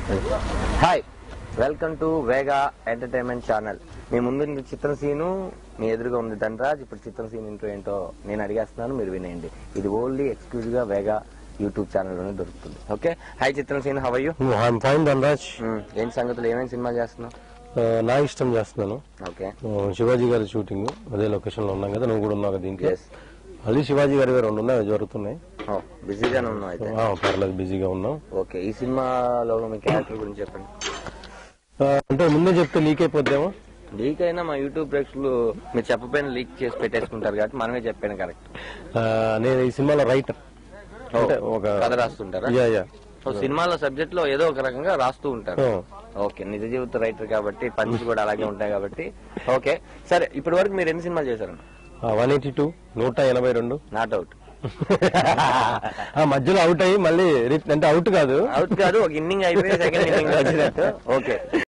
Hi welcome to Vega entertainment channel మీ ముందు ఉంది చిత్రం సీను మీ ఎదురుగా ఉంది ధనరాజ్ ఇప్పుడు చిత్రం సీన్ ఇంటో ఏంటో నేను అడిగేస్తున్నాను మీరు వినేయండి ఇది ఓన్లీ ఎక్స్క్లూజివ్ గా వేగా యూట్యూబ్ ఛానల్ లోనే దొరుకుతుంది okay hi Chitram Seenu how you I'm fine Dhanraj ఏంటి సంగతులు ఏమేమి సినిమాలు చేస్తున్నావు నా ఇష్టం చేస్తున్నాను ఓకే ఆ, శివాజీ గారి షూటింగ్ అదే లొకేషన్ లో ఉన్నాం కదా నువ్వు కూడా ఉన్నావు కదా దీంట్లో ఎస్ అది శివాజీ గారి రెండు ఉన్నాయి అవి జరుగుతున్నాయి ఓ బిజీగానే ఉన్నావు అయితే ఆ, పర్లేదు బిజీగా ఉన్నాం ఓకే ఈ సినిమాలో మీ క్యారెక్టర్ గురించి చెప్పండి ఆ, అంటే ముందే చెప్తే లీక్ అయిపోద్దేమో లీక్ అయినా మా యూట్యూబ్ ప్రేక్షకులు మీరు చెప్పపోయిన లీక్ చేసి పెట్టేసుకుంటారు కాబట్టి మనమే చెప్పాను కరెక్ట్ ఆ, నేను ఈ సినిమాలో రైటర్ అంటే ఒక కథ రాస్తుంటారా యా యా సో సినిమాల సబ్జెక్ట్ లో ఏదో ఒక రకంగా రాస్తూ ఉంటారు ఆ. ఓకే నిజ జీవిత రైటర్ కాబట్టి పంచ్ కూడా అలాగే ఉంటాయి కాబట్టి ఓకే సరే ఇప్పటి వరకు మీరు ఎన్ని సినిమాలు చేశారు వన్ ఎయిటీ టూ నూట ఎనభై రెండు నాట్ అవుట్ ఆ మధ్యలో అవుట్ అయ్యి మళ్ళీ రి- అంటే అవుట్ కాదు అవుట్ కాదు ఒక ఇన్నింగ్ అయిపోయి సెకండ్ ఇన్నింగ్ వచ్చినట్టు ఓకే